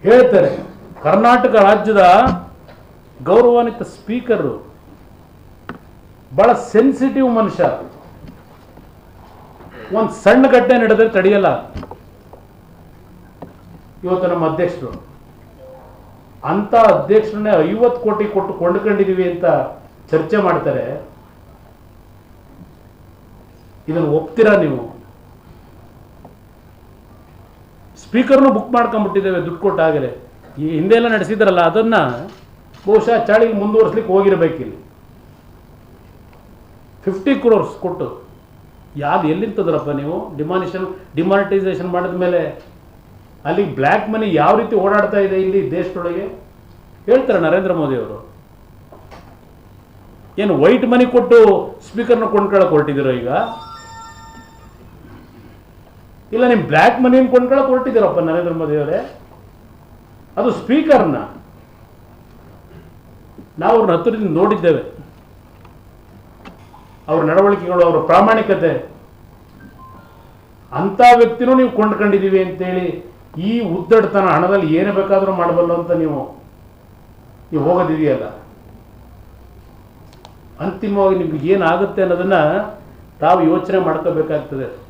ಹೇಳ್ತಾರೆ ಕರ್ನಾಟಕ ರಾಜ್ಯದ ಗೌರವಾನ್ವಿತ ಸ್ಪೀಕರು ಬಹಳ ಸೆನ್ಸಿಟಿವ್ ಮನುಷ್ಯ ಒಂದು ಸಣ್ಣ ಘಟನೆ ನಡೆದ್ರೆ ತಡೆಯಲ್ಲ ಇವತ್ತು ನಮ್ಮ ಅಧ್ಯಕ್ಷರು ಅಂತ ಅಧ್ಯಕ್ಷರನ್ನೇ ಐವತ್ತು ಕೋಟಿ ಕೊಟ್ಟು ಕೊಂಡ್ಕೊಂಡಿದೀವಿ ಅಂತ ಚರ್ಚೆ ಮಾಡ್ತಾರೆ ಇದನ್ನು ಒಪ್ತೀರಾ ನೀವು ಸ್ಪೀಕರ್ನು ಬುಕ್ ಮಾಡ್ಕೊಂಡ್ಬಿಟ್ಟಿದ್ದೇವೆ ದುಡ್ಡು ಕೊಟ್ಟಾಗಲೇ ಈ ಹಿಂದೆ ಎಲ್ಲ ನಡೆಸಿದ್ರಲ್ಲ ಅದನ್ನ ಬಹುಶಃ ಚಾಳಿಗೆ ಮುಂದುವರಿಸ್ಲಿಕ್ಕೆ ಹೋಗಿರ್ಬೇಕಿಲ್ಲಿ ಫಿಫ್ಟಿ ಕ್ರೋರ್ಸ್ ಕೊಟ್ಟು ಯಾವ್ದು ಎಲ್ಲಿಂತದ್ರಪ್ಪ ನೀವು ಡಿಮಾನಿಷನ್ ಡಿಮಾನಿಟೈಸೇಷನ್ ಮಾಡಿದ ಮೇಲೆ ಅಲ್ಲಿ ಬ್ಲ್ಯಾಕ್ ಮನಿ ಯಾವ ರೀತಿ ಓಡಾಡ್ತಾ ಇದೆ ಇಲ್ಲಿ ದೇಶದೊಳಗೆ ಹೇಳ್ತಾರೆ ನರೇಂದ್ರ ಮೋದಿ ಅವರು ಏನು ವೈಟ್ ಮನಿ ಕೊಟ್ಟು ಸ್ಪೀಕರ್ನ ಕೊಂಡ್ಕೊಳಕ್ ಹೊರಟಿದ್ದೀರೋ ಈಗ ಇಲ್ಲ ನೀವು ಬ್ಲ್ಯಾಕ್ ಮನಿಯನ್ನು ಕೊಂಡ್ಕೊಳಕ್ ಹೊರಟಿದ್ದೀರಪ್ಪ ನರೇಂದ್ರ ಮೋದಿ ಅವರೇ ಅದು ಸ್ಪೀಕರ್ನ ನಾವು ಅವ್ರನ್ನ ಹತ್ತಿರದಿಂದ ನೋಡಿದ್ದೇವೆ ಅವ್ರ ನಡವಳಿಕೆಗಳು ಅವರ ಪ್ರಾಮಾಣಿಕತೆ ಅಂತ ವ್ಯಕ್ತಿನೂ ನೀವು ಕೊಂಡ್ಕೊಂಡಿದೀವಿ ಅಂತೇಳಿ ಈ ಉದ್ದಡತನ ಹಣದಲ್ಲಿ ಏನೇ ಬೇಕಾದರೂ ಮಾಡಬಲ್ಲ ಅಂತ ನೀವು ನೀವು ಹೋಗೋದಿದೆಯಲ್ಲ ಅಂತಿಮವಾಗಿ ನಿಮ್ಗೆ ಏನಾಗುತ್ತೆ ಅನ್ನೋದನ್ನ ತಾವು ಯೋಚನೆ ಮಾಡ್ಕೋಬೇಕಾಗ್ತದೆ